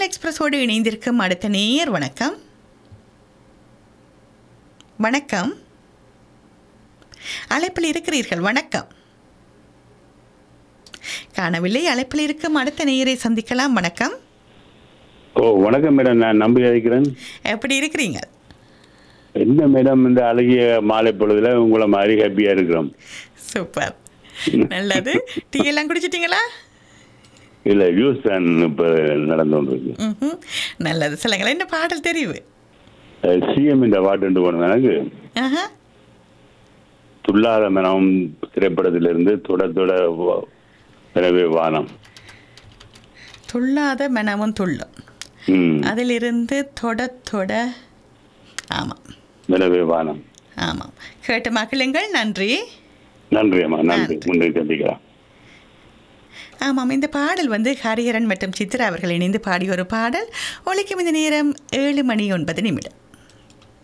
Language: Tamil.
எக்ஸ்பிரஸோடு இணைந்திருக்கும் அடுத்த நேயர் வணக்கம் வணக்கம் அழைப்பில் இருக்கிறீர்கள் வணக்கம் காணவில்லை அழைப்பில் இருக்கும் அடுத்த நேயரை சந்திக்கலாம் வணக்கம் ஓ வணக்கம் மேடம் நான் நம்பி அழைக்கிறேன் எப்படி இருக்கிறீங்க என்ன மேடம் இந்த அழகிய மாலை பொழுதுல உங்களை மாதிரி ஹாப்பியா இருக்கிறோம் சூப்பர் நல்லது டீ எல்லாம் குடிச்சிட்டீங்களா இல்ல யூஸ் தான் இப்ப நடந்து கொண்டிருக்கு ம்ஹும். நல்லது சொல்லுங்களேன் என்ன பாடல் தெரிவு சிஎம் இந்த பாட்டு போனோம் எனக்கு ஆஹா துல்லாத மனம் திரைப்படத்திலிருந்து தொட தொட வ- எனவே வானம் துள்ளாத மனமும் துள்ளும் ம் அதிலிருந்து தொட தொட ஆமாம் எனவே வானம் ஆமாம் கேட்ட மகிழுங்கள் நன்றி நன்றி அம்மா நன்றி நன்றி. முன்னே சந்திக்கலாம் ஆமாம் இந்த பாடல் வந்து ஹரிஹரன் மற்றும் சித்ரா அவர்கள் இணைந்து பாடிய ஒரு பாடல் ஒலிக்கும் இந்த நேரம் ஏழு மணி ஒன்பது நிமிடம்